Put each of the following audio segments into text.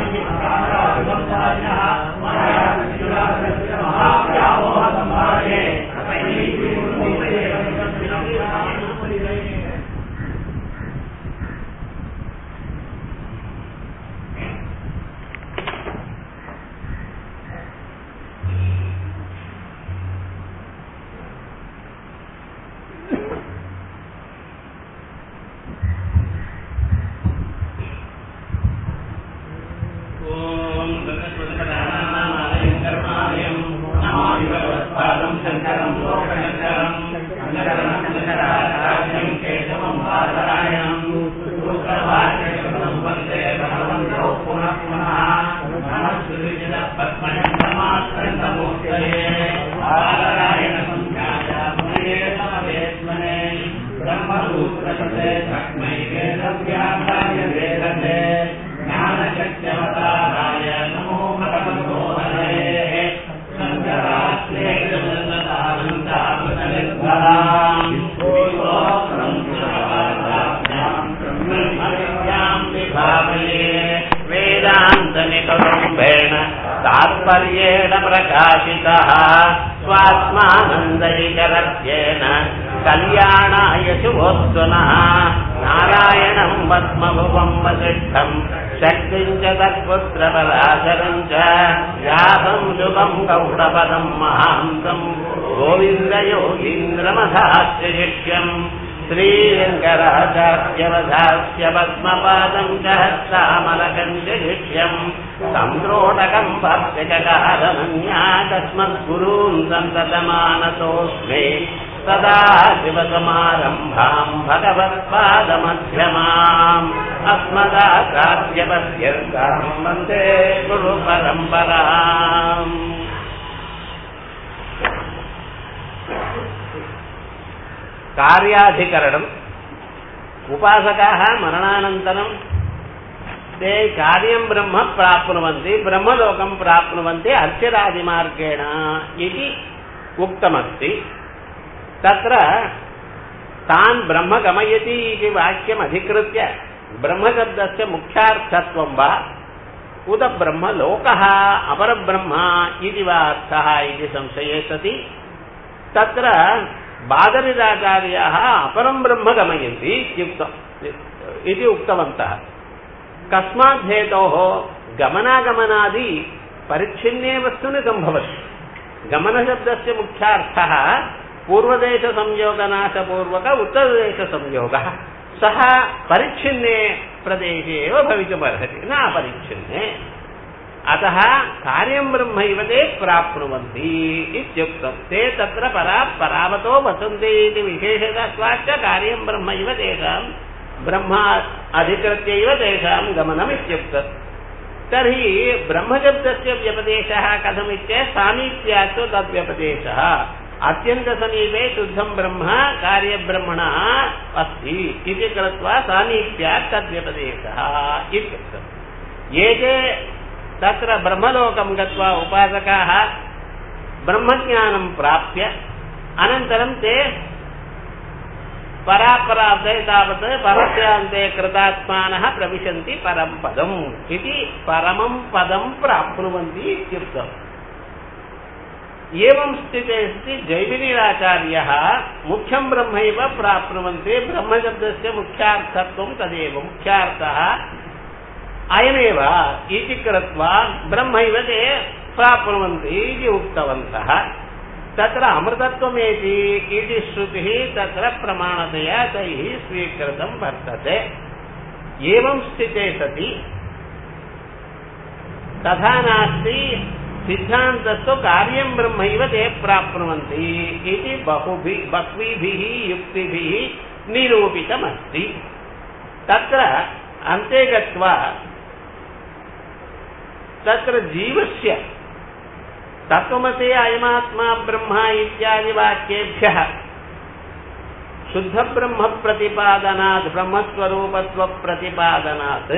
ஓம் சங்கரநாராயணம் கருணாலயம் நமாமி பகவத்பாதம் சங்கரம் லோகசங்கரம் சங்கரம் சங்கராச்சாரியம் கேசவம் பாதராயணம் சூத்திரபாஷ்யம் வந்தே பகவந்தோ புனः புனः நமஸ்கிருத பத்மநமாஸ்கந்தமூர்த்தயே பாதராயண சஞ்ஞாய முனே சமவேத்மனே பிரம்மசூத்திரசதே தக்மை வேதவ்யாசாய வேததே ஞானசக்தியவதாராய நமோ பகவதோ ஹரேः சங்கராத்மேகதானந்தாபுதலித்வராம் பூர்வோக்ரம் சுரவாதாभ्याम् ब्रह्मविद्याम् विभावये वेदान्तनिकरुम्भेण तात्पर्येण प्रकाशितः स्वात्मानन्दैकरत्येन कल्याणाय शुभोत्सुनः नारायणम् पद्मभुवम् वसिष्ठम् शक्तिम् च तत्पुत्रपराशरम् च व्यासम् शुभम् गौडपदम् महान्तम् गोविन्दयोगीन्द्रमधास्य शिष्यम् श्रीरङ्गराचार्यवधास्य पद्मपादम् च हस्तामलकम् च शिष्यम् सन्द्रोटकम् भक्तिककारमन्या तस्मद्गुरून् सन्ततमानतोऽस्मि सदा शिवसमारम्भाम् भगवत्पादमध्यमाम् अस्मदाचार्यपद्यर्ताम् वन्दे गुरु परम्पराम् कार्याधिकरणम् उपासकाः मरणानन्तरम् ते कार्यं ब्रह्म प्राप्नुवन्ति ब्रह्मलोकं प्राप्नुवन्ति अर्चिरादिमार्गेण इति उक्तमस्ति तत्र तान् ब्रह्म गमयति इति वाक्यम् अधिकृत्य ब्रह्मशब्दस्य मुख्यार्थत्वं वा उत ब्रह्मलोकः अपरब्रह्म इति वा अर्थः इति संशये सति तत्र बादरिराचार्याः अपरं ब्रह्म गमयन्ति इत्युक्तम् इति उक्तवन्तः कस्मात् हेतोः गमनागमनादि परिच्छिन्ने वस्तुनि सम्भवति गमनशब्दस्य मुख्यार्थः पूर्वदेशसंयोगनाशपूर्वक उत्तरदेशसंयोगः सः परिच्छिन्ने प्रदेशे एव भवितुमर्हति न अपरिच्छिन्ने अतः कार्यं ब्रह्मैव ते प्राप्नुवन्ति इत्युक्तं ते तत्र परा परावतो वसन्ति इति विशेषतत्वाच्च कार्यं ब्रह्मैव तेषां ब्रह्म अधिकृत्यैव तेषां गमनम् इत्युक्तम् तर्हि ब्रह्मशब्दस्य व्यपदेशः कथमित्येत् सामीप्यात् तु तद्व्यपदेशः अत्यन्तसमीपे शुद्धं ब्रह्म कार्यब्रह्मणः अस्ति इति कृत्वा सामीप्यात् तद्व्यपदेशः इत्युक्तम् ये चे तत्र ब्रह्मलोकं गत्वा उपासकाः ब्रह्मज्ञानं प्राप्य अनन्तरं ते परापरार्थे तावत् परस्यान्ते कृतात्मानः प्रविशन्ति परं पदम् इति परमं पदं प्राप्नुवन्ति इत्युक्तम् एवं स्थिते सति जैमिनीराचार्यः मुख्यं ब्रह्मैव प्राप्नुवन्ति ब्रह्मशब्दस्य मुख्यार्थत्वं तदेव मुख्यार्थः अयमेव इति कृत्वा ब्रह्मैव ते प्राप्नुवन्ति इति उक्तवन्तः तत्र अमृतत्वमेति इति श्रुतिः तत्र प्रमाणतया तैः स्वीकृतं वर्तते एवं स्थिते सति तथा नास्ति सिद्धान्तस्तु कार्यं ब्रह्मैव ते प्राप्नुवन्ति इति बहुभिः बह्वीभिः युक्तिभिः निरूपितमस्ति तत्र अन्ते गत्वा तत्र जीवस्य तत्त्वमते अयमात्मा ब्रह्म इत्यादि वाक्येभ्यः शुद्धब्रह्मप्रतिपादनात् ब्रह्मस्वरूपत्वप्रतिपादनात्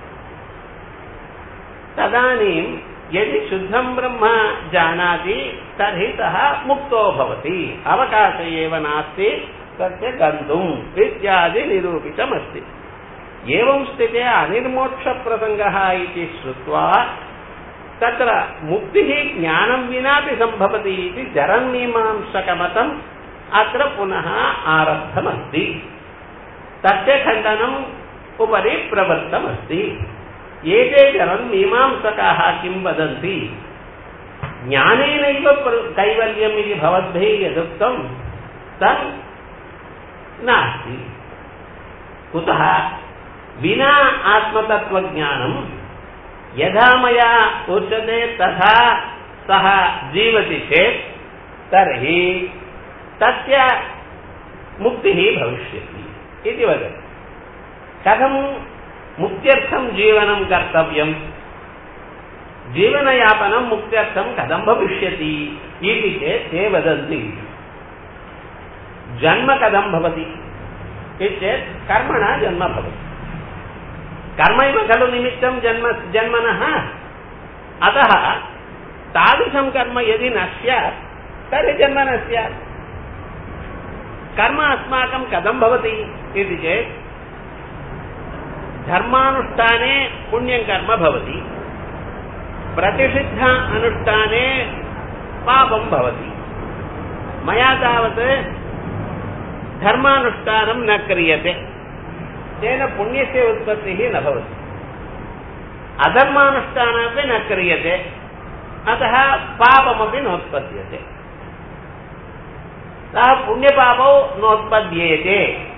तदानीं यदि शुद्धं ब्रह्म जानाति तर्हि सः मुक्तो भवति अवकाश एव नास्ति तस्य गन्तुम् इत्यादि निरूपितमस्ति एवं स्थिते अनिर्मोक्षप्रसङ्गः इति श्रुत्वा तत्र मुक्तिः ज्ञानं विनापि सम्भवति इति जरन्मीमांसकमतम् अत्र पुनः आरब्धमस्ति तस्य खण्डनम् उपरि प्रवृत्तमस्ति एते जरन्मीमांसकाः किं वदन्ति ज्ञानेनैव कैवल्यम् इति भवद्भिः यदुक्तं तत् नास्ति कुतः विना आत्मतत्त्वज्ञानं यथा मया उच्यते तथा सः जीवति चेत् तर्हि तस्य मुक्तिः भविष्यति इति वदति कथं मुक्त्यर्थं जीवनं कर्तव्यम् जीवनयापनं मुक्त्यर्थं कथं भविष्यति इति चेत् ते वदन्ति जन्म कथं भवति चेत् कर्मणा जन्म भवति कर्मैव खलु निमित्तं जन्म जन्मनः अतः तादृशं कर्म यदि न स्यात् तर्हि जन्म न स्यात् कर्म अस्माकं कथं भवति इति चेत् धर्मानुष्ठाने पुण्यं कर्म भवति प्रतिषिद्ध अनुष्ठाने पापं भवति मया तावत् धर्मानुष्ठानं न क्रियते तेन पुण्यस्य उत्पत्तिः न भवति अधर्मानुष्ठानमपि न क्रियते अतः पापमपि नोत्पद्यते सः पुण्यपापौ नोत्पद्येते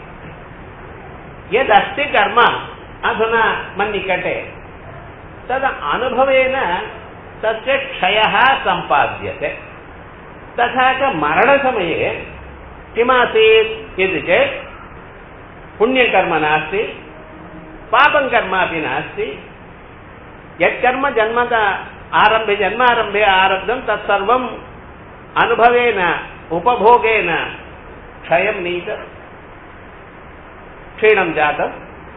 यदस्ति कर्म अधुना मन्निकटे तद् अनुभवेन तस्य क्षयः सम्पाद्यते तथा च मरणसमये किमासीत् इति चेत् पुण्यकर्म नास्ति पापं कर्मापि नास्ति यत्कर्म जन्मत आरम्भे जन्मारम्भे आरब्धं तत्सर्वम् अनुभवेन उपभोगेन क्षयं नीत क्षीणं जातम्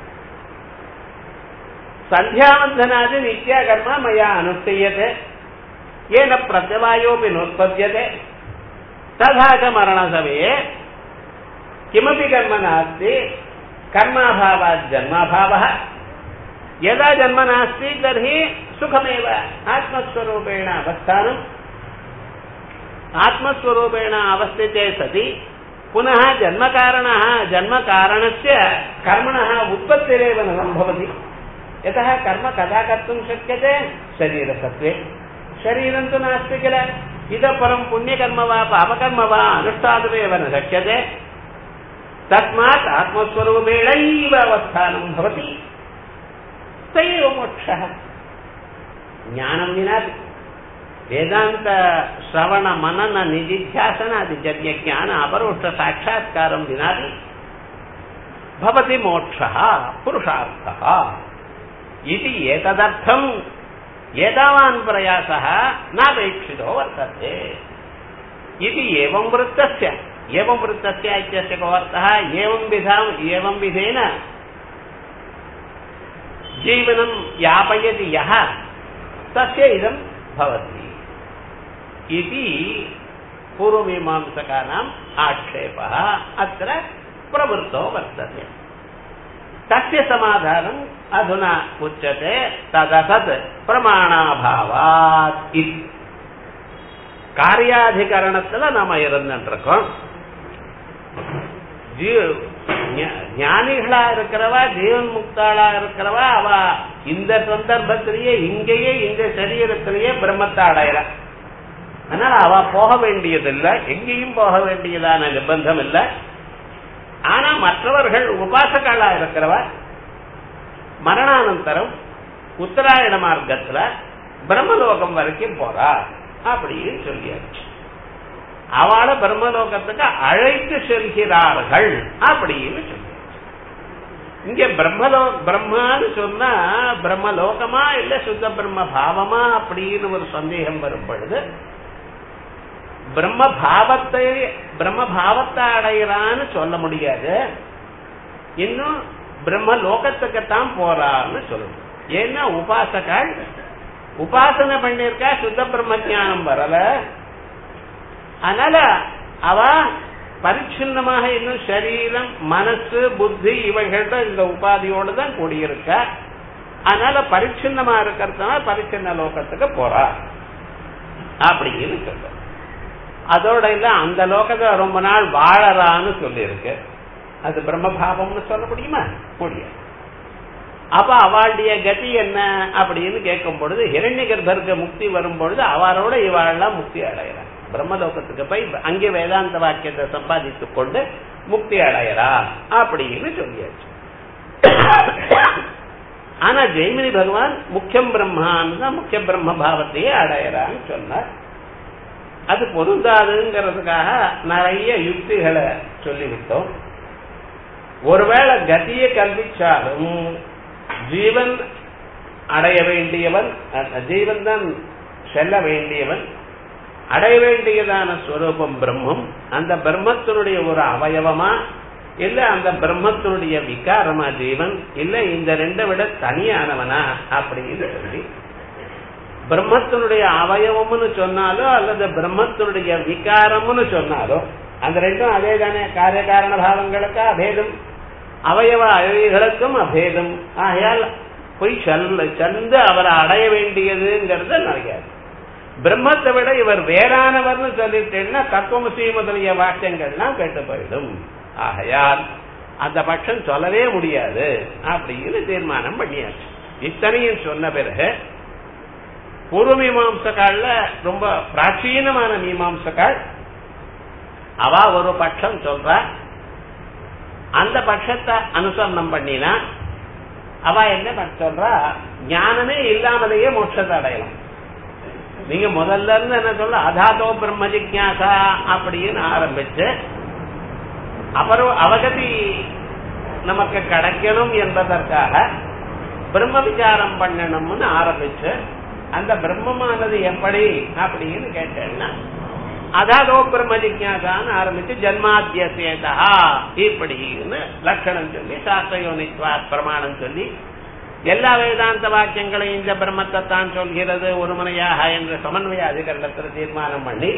सन्ध्यावन्दनादि नित्याकर्म मया अनुष्ठीयते येन प्रत्यवायोऽपि नोत्पद्यते तथा च मरणसमये किमपि कर्म नास्ति कर्माभावात् जन्माभावः यदा जन्म नास्ति तर्हि सुखमेव आत्मस्वरूपेण अवस्थानम् आत्मस्वरूपेण अवस्थिते सति पुनः जन्मकारणः जन्मकारणस्य कर्मणः उत्पत्तिरेव न सम्भवति यतः कर्म कदा कर्तुं शक्यते शरीरसत्त्वे शरीरं तु नास्ति किल इतः परं पुण्यकर्म वा पापकर्म वा अनुष्ठातुमेव न शक्यते तस्मात् आत्मस्वरूपेणैव अवस्थानं भवति स एव मोक्षः ज्ञानं विना वेदान्त श्रवण मनन निधिध्यासनादि जन्यज्ञान अपरोक्षसाक्षात्कारं विनापि भवति मोक्षः पुरुषार्थः इति एतदर्थम् एतावान् प्रयासः नापेक्षितो वर्तते इति एवं वृत्तस्य एवं वृत्तस्य इत्यस्य को अर्थः एवं विधाम् एवं विधेन जीवनं यापयति यः तस्य इदं भवति इति पूर्वमीमांसकानाम् आक्षेपः अत्र प्रवृत्तो वर्तते तस्य समाधानम् अधुना उच्यते तदसत् பிரமாணாபாவாத் இது காரியாதிகரணத்துல நாம இருந்துருக்கோம் ஞானிகளா இருக்கிறவா ஜீவன் முக்தாளா இருக்கிறவா அவ இந்த சந்தர்ப்பத்திலேயே இங்கேயே இந்த சரீரத்திலேயே பிரம்மத்தை அடையற அதனால அவ போக வேண்டியதில்லை எங்கேயும் போக வேண்டியதான நிர்பந்தம் இல்லை ஆனா மற்றவர்கள் உபாசகளா இருக்கிறவா மரணானந்தரம் உத்தராயண மார்க்கத்துல பிரம்மலோகம் வரைக்கும் போறா அப்படின்னு சொல்லியாச்சு அவளை பிரம்மலோகத்துக்கு அழைத்து செல்கிறார்கள் அப்படின்னு சொல்லி இங்க பிரம்மலோ பிரம்மான்னு சொன்னா பிரம்மலோகமா இல்ல சுத்த பிரம்ம பாவமா அப்படின்னு ஒரு சந்தேகம் வரும் பொழுது பிரம்ம பாவத்தை பிரம்ம பாவத்தை அடைகிறான்னு சொல்ல முடியாது இன்னும் பிரம்ம லோகத்துக்குத்தான் போறான்னு சொல்லணும் ஏன்னா உபாசகால் உபாசனை பண்ணிருக்கா சுத்த பிரம்ம ஜானம் வரல அதனால அவ பரிச்சின்னமாக இன்னும் சரீரம் மனசு புத்தி இவைகள்ட்ட இந்த உபாதியோடு தான் கூடியிருக்க அதனால பரிச்சின்னமா இருக்கிறதுனால பரிச்சின்ன லோகத்துக்கு போறா அப்படின்னு சொல்ற அதோட இல்ல அந்த லோகத்துல ரொம்ப நாள் வாழறான்னு சொல்லியிருக்கு அது பிரம்மபாவம்னு சொல்ல முடியுமா முடியாது அப்ப அவளுடைய கதி என்ன அப்படின்னு கேட்கும் பொழுது ஹிரண்ய கர்ப்பருக்கு முக்தி வரும் பொழுது அவரோட இவாளெல்லாம் முக்தி அடைகிறார் பிரம்மலோகத்துக்கு போய் அங்கே வேதாந்த வாக்கியத்தை சம்பாதித்துக் கொண்டு முக்தி அடையறா அப்படின்னு சொல்லியாச்சு ஆனா ஜெய்மினி பகவான் முக்கியம் பிரம்மான்னு தான் முக்கிய பிரம்ம பாவத்தையே அடையறான்னு சொன்னார் அது பொருந்தாதுங்கிறதுக்காக நிறைய யுக்திகளை சொல்லிவிட்டோம் ஒருவேளை கதியை கல்விச்சாலும் ஜீவன் அடைய வேண்டியவன் ஜீவன் தான் செல்ல வேண்டியவன் அடைய வேண்டியதான ஸ்வரூபம் பிரம்மம் அந்த பிரம்மத்தினுடைய ஒரு அவயவமா இல்ல அந்த பிரம்மத்தினுடைய விகாரமா ஜீவன் இல்ல இந்த ரெண்டை விட தனியானவனா அப்படின்னு சொல்லி பிரம்மத்தினுடைய அவயவம்னு சொன்னாலோ அல்லது பிரம்மத்தினுடைய விகாரம்னு சொன்னாலோ அந்த ரெண்டும் அதே தானே காரிய காரண பாவங்களுக்கு அபேதம் அவயவ அழகிகளுக்கும் அபேதம் ஆகையால் போய் செல்ல சென்று அவரை அடைய வேண்டியதுங்கிறது நிறையாது பிரம்மத்தை விட இவர் வேறானவர்னு சொல்லிட்டேன்னா தத்துவமசி முதலிய வாக்கியங்கள்லாம் கேட்டு போயிடும் ஆகையால் அந்த பட்சம் சொல்லவே முடியாது அப்படின்னு தீர்மானம் பண்ணியாச்சு இத்தனையும் சொன்ன பிறகு பூர்வ மீமாம்சக்கால்ல ரொம்ப பிராச்சீனமான மீமாம்சக்கால் அவ ஒரு பட்சம் சொல்றா அந்த பட்சத்தை அனுசரணம் பண்ணினா அவ என்ன சொல்றா ஞானமே இல்லாமலேயே மோட்சத்தை அடையலாம் நீங்க முதல்ல இருந்து என்ன சொல்ல அதாதோ பிரம்ம ஜிக்யாசா அப்படின்னு ஆரம்பிச்சு அப்புறம் அவகதி நமக்கு கிடைக்கணும் என்பதற்காக பிரம்ம விசாரம் பண்ணணும்னு ஆரம்பிச்சு அந்த பிரம்மமானது எப்படி அப்படின்னு கேட்டேன்னா அதாதோ பிரம்ம ஜிக்யாசான்னு ஆரம்பிச்சு ஜன்மாத்தியசேதா இப்படின்னு லட்சணம் சொல்லி சாஸ்திரயோனித்வா பிரமாணம் சொல்லி எல்லா வேதாந்த வாக்கியங்களையும் இந்த பிரம்மத்தை தான் சொல்கிறது ஒரு முறையாக என்ற சமன்வய அதிகரணத்தில் தீர்மானம் பண்ணி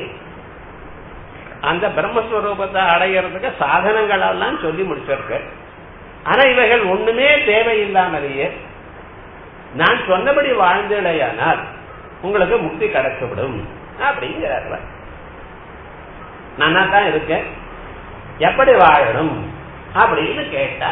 அந்த பிரம்மஸ்வரூபத்தை அடையிறதுக்கு சாதனங்கள் எல்லாம் சொல்லி முடிச்சிருக்கு ஆனா இவைகள் ஒண்ணுமே தேவையில்லாமலேயே நான் சொன்னபடி வாழ்ந்தடையானால் உங்களுக்கு முக்தி கிடைச்சுவிடும் அப்படிங்கிறார் நானா தான் இருக்கேன் எப்படி வாழணும் அப்படின்னு கேட்டா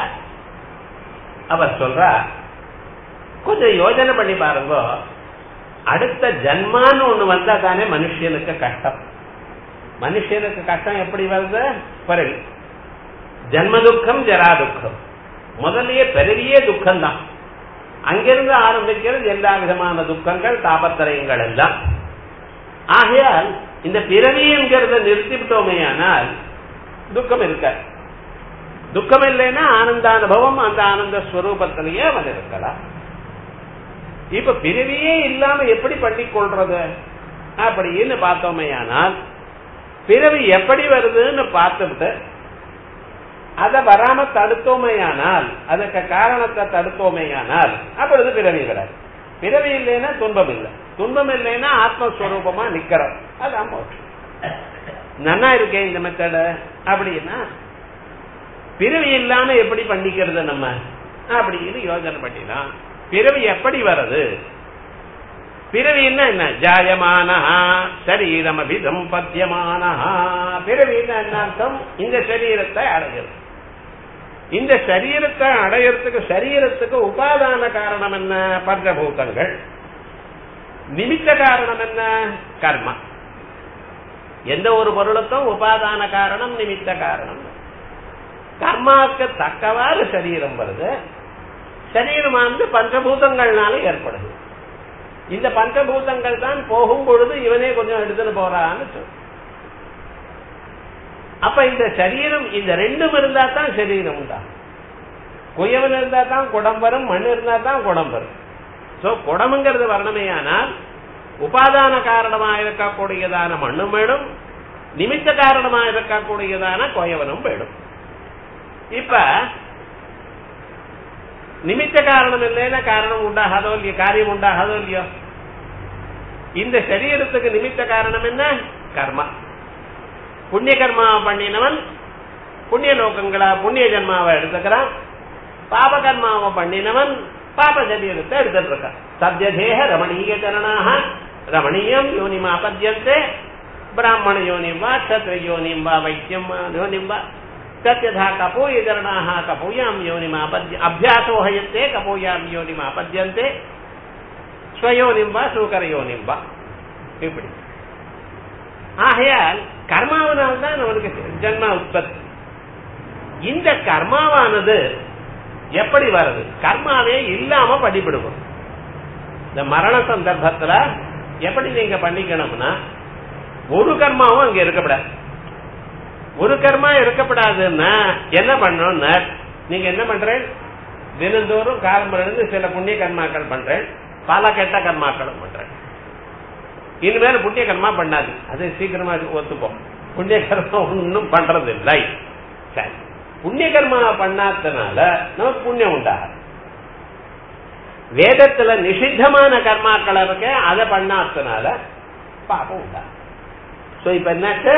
அவர் சொல்றா கொஞ்சம் யோஜனை பண்ணி பாருங்க அடுத்த ஜன்மான்னு ஒண்ணு வந்தா தானே மனுஷனுக்கு கஷ்டம் மனுஷனுக்கு கஷ்டம் எப்படி வருது பிறகு ஜன்ம துக்கம் ஜரா துக்கம் முதல்லயே பெரிய துக்கம் தான் அங்கிருந்து ஆரம்பிக்கிறது எல்லா விதமான துக்கங்கள் தாபத்திரயங்கள் எல்லாம் ஆகையால் இந்த பிறவி என்கிறத நிறுத்திவிட்டோமே ஆனால் துக்கம் இருக்க துக்கம் இல்லைன்னா ஆனந்த அனுபவம் அந்த ஆனந்த ஸ்வரூபத்திலேயே அவன் இருக்கலாம் இப்ப பிறவியே இல்லாம எப்படி பண்ணிக் கொள்றது அப்படின்னு பார்த்தோமே ஆனால் பிறவி எப்படி வருதுன்னு பார்த்துவிட்டு அதை வராம தடுத்தோமையானால் அதுக்கு காரணத்தை தடுத்தோமையானால் அப்பொழுது பிறவி வராது பிறவி இல்லைன்னா துன்பம் இல்லை துன்பம் இல்லைன்னா ஆத்மஸ்வரூபமா நிக்கிறோம் அதான் மோட்சம் நன்னா இருக்கேன் இந்த மெத்தட அப்படின்னா பிறவி இல்லாம எப்படி பண்ணிக்கிறது நம்ம அப்படின்னு யோசனை பண்ணிடலாம் பிறவி எப்படி வருது பிறவின்னா என்ன ஜாயமானஹா சரீரம் அபிதம்பத்தியமானஹா பிறவின்னா என்ன அர்த்தம் இந்த சரீரத்தை அடைகிறது இந்த சரீரத்தை அடையறதுக்கு சரீரத்துக்கு உபாதான காரணம் என்ன பஞ்சபூதங்கள் நிமித்த காரணம் என்ன கர்மா எந்த ஒரு பொருளுக்கும் உபாதான காரணம் நிமித்த காரணம் கர்மாவுக்கு தக்கவாறு சரீரம் வருது சரீரமானது பஞ்சபூதங்கள்னால ஏற்படுது இந்த பஞ்சபூதங்கள் தான் போகும் பொழுது இவனே கொஞ்சம் எடுத்துட்டு போறான்னு சொல்லு அப்ப இந்த சரீரம் இந்த ரெண்டும் இருந்தா தான் சரீரம் தான் குயவன் இருந்தா தான் குடம் வரும் மண் இருந்தா தான் குடம் வரும் சோ குடம்ங்கிறது வரணுமே ஆனால் உபாதான காரணமா இருக்கக்கூடியதான மண்ணும் வேணும் நிமித்த காரணமா இருக்கக்கூடியதான குயவனும் வேணும் இப்ப நிமித்த காரணம் இல்லைன்னா காரணம் உண்டாகாதோ இல்லையோ காரியம் உண்டாகாதோ இல்லையோ இந்த சரீரத்துக்கு நிமித்த காரணம் என்ன கர்மா புண்ணிய கர்மா பண்ணினவன் புண்ணிய லோகங்களா புண்ணிய ஜென்மாவை எடுத்துக்கிறான் பாப கர்மாவை பண்ணினவன் பாப சரீரத்தை எடுத்துட்டு இருக்கான் சத்யதேக ரமணீய சரணாக ரமணீயம் யோனிமா பத்தியந்தே பிராமண யோனிம் வா க்ஷத்ர யோனிம் வா வைத்தியம் யோனிம் வா तत्यथा कपूयचरणाः कपूयां योनिमापद्य अभ्यासो हयन्ते कपूयां योनिमापद्यन्ते ஸ்வயோனிம் வா சூக்கரயோனிம் வா இப்படி ஆகையால் கர்மாவனால் தான் அவனுக்கு ஜன்மா உற்பத்தி இந்த கர்மாவானது எப்படி வருது கர்மாவே இல்லாம படிப்பிடுவோம் இந்த மரண சந்தர்ப்பத்துல எப்படி நீங்க பண்ணிக்கணும்னா ஒரு கர்மாவும் அங்க இருக்கப்படாது ஒரு கர்மா இருக்கப்படாதுன்னா என்ன பண்ணணும்னா நீங்க என்ன பண்றேன் தினந்தோறும் காலம்பிலிருந்து சில புண்ணிய கர்மாக்கள் பண்றேன் பல கெட்ட கர்மாக்களும் பண்றேன் இனிமேல் புண்ணிய கர்மா பண்ணாது அது சீக்கிரமா ஒத்துப்போம் புண்ணிய கர்மா ஒன்னும் பண்றது இல்லை சரி புண்ணிய கர்மா பண்ணாதனால நமக்கு புண்ணியம் உண்டாகாது வேதத்துல நிஷித்தமான கர்மாக்கள் இருக்க அதை பண்ணாதனால பாபம் உண்டாகும் சோ இப்ப என்னாச்சு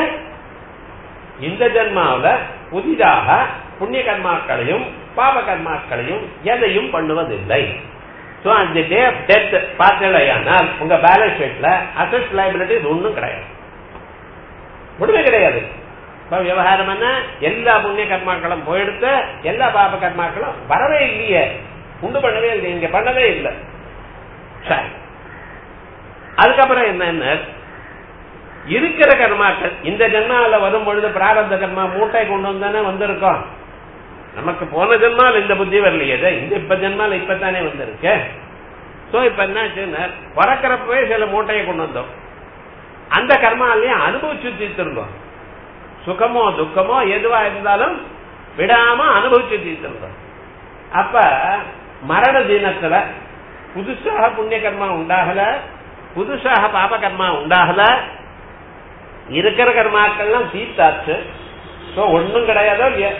இந்த ஜென்மாவில புதிதாக புண்ணிய கர்மாக்களையும் பாப கர்மாக்களையும் எதையும் பண்ணுவதில்லை சோ அந்த டே ஆஃப் டெத் பார்த்தலையானால் உங்க பேலன்ஸ் ஷீட்ல அசட் லைபிலிட்டிஸ் ஒன்றும் கிடையாது ஒண்ணுமே கிடையாது இப்ப விவகாரம் என்ன எல்லா புண்ணிய கர்மாக்களும் போயிடுத்து எல்லா பாப கர்மாக்களும் வரவே இல்லையே உண்டு பண்ணவே இல்லை இங்க பண்ணவே இல்லை சரி அதுக்கப்புறம் என்ன இருக்கிற கர்மாக்கள் இந்த ஜென்மால வரும் பொழுது பிராரப்த கர்மா மூட்டை கொண்டு வந்தானே வந்திருக்கோம் நமக்கு போன ஜென்மால இந்த புத்தி வரலையே இந்த இப்ப ஜென்மால இப்பதானே வந்திருக்கு சோ இப்ப என்ன பிறக்கிறப்பவே சில மூட்டையை கொண்டு வந்தோம் அந்த கர்மாலையும் அனுபவிச்சு தீர்த்திருந்தோம் சுகமோ துக்கமோ எதுவா இருந்தாலும் விடாம அனுபவிச்சு தீர்த்திருந்தோம் அப்ப மரண தினத்துல புதுசாக புண்ணிய கர்மா உண்டாகல புதுசாக பாப கர்மா உண்டாகல இருக்கிற கர்மாக்கள்லாம் தீர்த்தாச்சு சோ ஒண்ணும் கிடையாதோ இல்லையா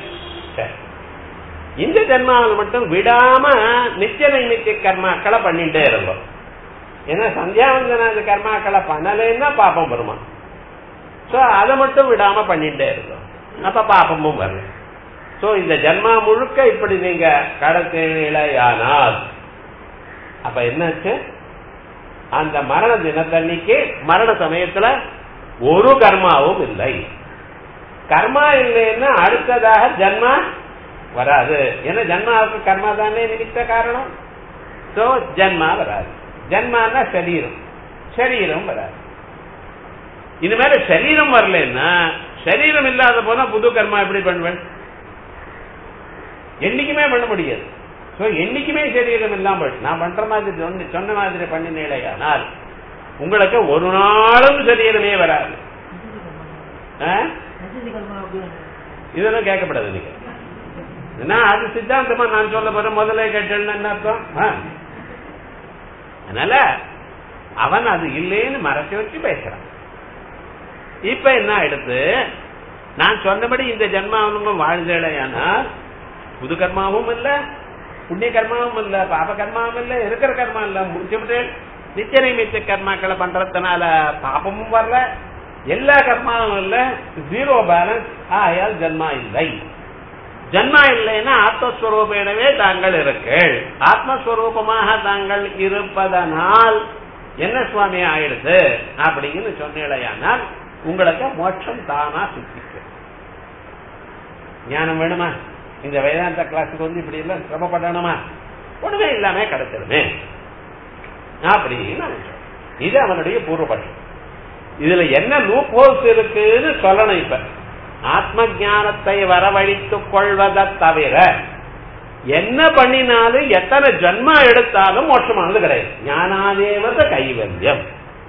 இந்த ஜென்மாவில் மட்டும் விடாம நித்திய நைமித்திய கர்மாக்களை பண்ணிட்டே இருந்தோம் ஏன்னா சந்தியாவந்தனாத கர்மாக்களை பண்ணலைன்னா பாப்பம் வருமா சோ அதை மட்டும் விடாம பண்ணிட்டே இருந்தோம் அப்ப பாப்பமும் வரல சோ இந்த ஜென்மா முழுக்க இப்படி நீங்க கடத்தேனால் அப்ப என்னாச்சு அந்த மரண தினத்தன்னைக்கு மரண சமயத்துல ஒரு கர்மாவும் இல்லை கர்மா இல்லைன்னா அடுத்ததாக ஜன்மா வராது ஏன்னா ஜன்மாவுக்கு கர்மா தானே நிமித்த காரணம் சோ ஜன்மா வராது ஜன்மானா சரீரம் சரீரம் வராது இனிமேல சரீரம் வரலன்னா சரீரம் இல்லாத போனா புது கர்மா எப்படி பண்ணுவேன் என்னைக்குமே பண்ண முடியாது சோ என்னைக்குமே சரீரம் இல்லாமல் நான் பண்ற மாதிரி சொன்ன சொன்ன மாதிரி பண்ணினேனால் உங்களுக்கு ஒரு நாளும் சரீரமே வராது இதெல்லாம் கேட்கப்படாது நீங்க என்ன அது சித்தாந்தமா நான் சொல்ல போற முதல்ல கேட்டேன்னு என்ன அர்த்தம் அதனால அவன் அது இல்லைன்னு மறைச்சு வச்சு பேசுறான் இப்ப என்ன ஆயிடுது நான் சொன்னபடி இந்த ஜென்மாவனுங்க வாழ்ந்தேடையானால் புது கர்மாவும் இல்ல புண்ணிய கர்மாவும் இல்ல பாப கர்மாவும் இல்ல இருக்கிற கர்மா இல்ல முடிச்சுவிட்டு நித்திய நிமித்த கர்மாக்களை பண்றதுனால பாபமும் வரல எல்லா கர்மாவும் இல்ல ஜீரோ பேலன்ஸ் ஆயால் ஜன்மா இல்லை ஜன்மா இல்லைன்னா ஆத்மஸ்வரூபேனவே தாங்கள் இருக்கீள் ஆத்மஸ்வரூபமாக தாங்கள் இருப்பதனால் என்ன சுவாமி ஆயிடுது அப்படின்னு சொன்னீழையானால் உங்களுக்கு மோட்சம் தானா சித்திக்கு ஞானம் வேணுமா இந்த வேதாந்த கிளாஸுக்கு வந்து இப்படி எல்லாம் சிரமப்படணுமா ஒண்ணுமே இல்லாம கிடைச்சிருமே அப்படின்னு இது அவனுடைய பூர்வபட்சம் இதுல என்ன லூப் ஹோல்ஸ் இருக்குன்னு சொல்லணும் இப்ப ஆத்ம ஞானத்தை வரவழைத்துக் கொள்வதை தவிர என்ன பண்ணினாலும் எத்தனை ஜன்மா எடுத்தாலும் மோட்சமானது கிடையாது ஞானாதேவத கைவல்யம்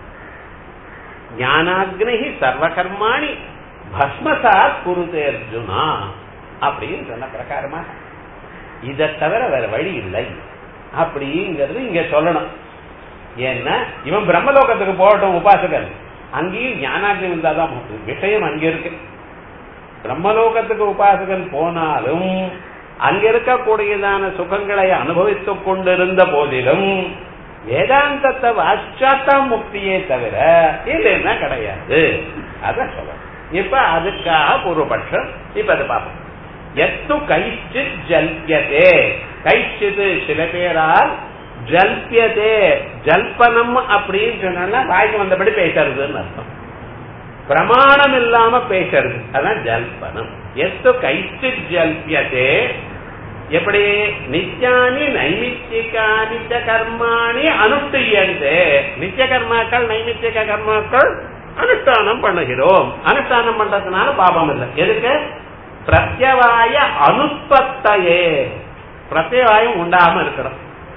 ஞானாக்னி சர்வகர்மாணி பஸ்மசாத் குருதே அர்ஜுனா அப்படின்னு சொன்ன பிரகாரமா இதை தவிர வேற வழி இல்லை அப்படிங்கிறது இங்க சொல்லணும் ஏன்னா இவன் பிரம்மலோகத்துக்கு போகட்டும் உபாசகன் அங்கேயும் ஞானாக்னி இருந்தாதான் விஷயம் அங்க இருக்கு பிரம்மலோகத்துக்கு உபாசகன் போனாலும் அங்க இருக்கக்கூடியதான சுகங்களை அனுபவித்துக் கொண்டிருந்த போதிலும் வேதாந்தத்தை வாச்சாத்தான் முக்தியே தவிர இல்லைன்னா கிடையாது அத சொல்ல இப்ப அதுக்காக பூர்வபட்சம் இப்ப அதை பார்ப்போம் எத்து கைச்சித் ஜல்பியதே கைச்சித் சில பேரால் ஜல்பியதே ஜல்பனம் அப்படின்னு சொன்னா வாய்க்கு வந்தபடி பேசுறதுன்னு அர்த்தம் பிரமாணம் இல்லாம பேசுறது அதான் ஜல்பனம் எத்து கைச்சித் ஜல்பியதே எப்படி நித்யானி நைமித்திகானி ச கர்மாணி அனுஷ்டியந்தே நித்திய கர்மாக்கள் நைமித்திக கர்மாக்கள் அனுஷ்டானம் பண்ணுகிறோம் அனுஷ்டானம் பண்றதுனால பாபம் இல்லை எதுக்கு பிரத்யவாய அனுப்பத்தையே பிரத்யவாயம் உண்டாம இருக்கிறோம்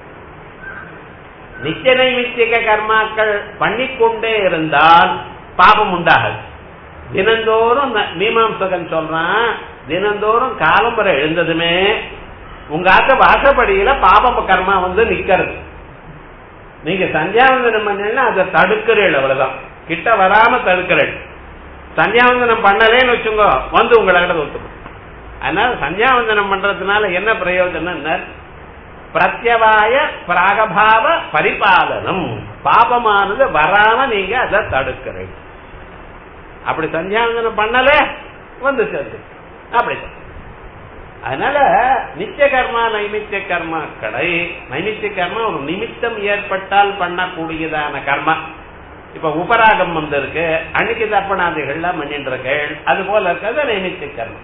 நித்திய நைமித்திக கர்மாக்கள் பண்ணிக்கொண்டே இருந்தால் பாபம் உண்டாகாது தினந்தோறும் ந- மீமாம்சகன் சொல்றான் தினந்தோறும் காலம்பரை எழுந்ததுமே உங்க ஆத்த வாசப்படியில பாப கர்மா வந்து நிக்கிறது நீங்க சந்தியாவந்தனம் பண்ணீங்கன்னா அதை தடுக்கிறீள் அவ்வளவுதான் கிட்ட வராம தடுக்கிறீள் சந்தியாவந்தனம் பண்ணலேன்னு வச்சுங்க வந்து உங்களை ஒத்துக்கும் அதனால சந்தியாவந்தனம் பண்றதுனால என்ன பிரயோஜனம் பிரத்யவாய பிராகபாவ பரிபாலனம் பாபமானது வராம நீங்க அதை தடுக்கிறீங்க அப்படி சந்தியாவந்தனம் பண்ணல வந்து சேர்ந்து அப்படிதான் அதனால நித்திய கர்மா நைமித்திய கர்மாக்களை நைமித்திய கர்மா ஒரு நிமித்தம் ஏற்பட்டால் பண்ணக்கூடியதான கர்மா இப்ப உபராகம் வந்திருக்கு அன்னைக்கு தர்ப்பணாதிகள்லாம் பண்ணிட்டு இருக்கேள் அது போல இருக்கிறது நைமித்திய கர்மா